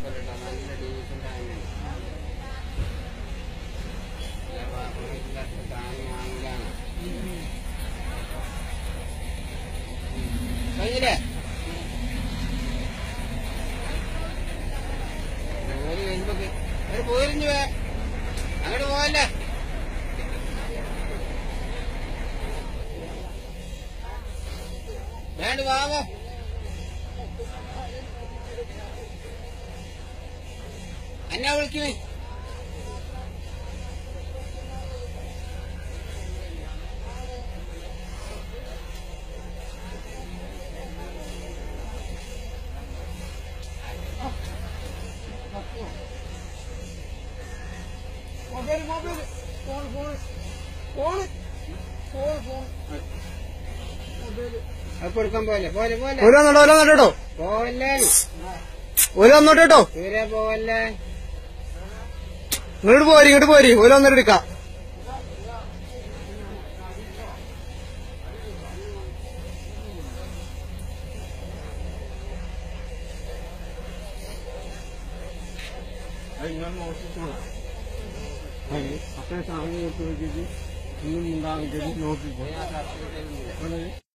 കുഴപ്പമില്ല നല്ല ഡീസന്റ് ആണ് കഴിഞ്ഞില്ലേ ജോലി വരുമ്പോ ഒരു പോരിഞ്ഞു വേ അങ്ങോട്ട് പോവല്ലേ വേണ്ട വാവോ എന്നെ വിളിക്കുമേ mobile mobile phone phone phone phone phone mobile അപ്പൊ എടുക്കാൻ പോലെ പോലെ പോലെ ഒരു വന്നോട്ടോ ഒരു വന്നോട്ടോ പോവല്ലേ ഒരു വന്നോട്ടോ കേട്ടോ ദൂരെ പോവല്ലേ ഇങ്ങോട്ട് പോരി ഇങ്ങോട്ട് പോരി ഒരു വന്നിട്ട് എടുക്കാം അത്ര സാധനം കൊടുത്തു നോക്കിയിട്ട് ഒന്നും ഉണ്ടാകില്ല നോക്കിക്കോ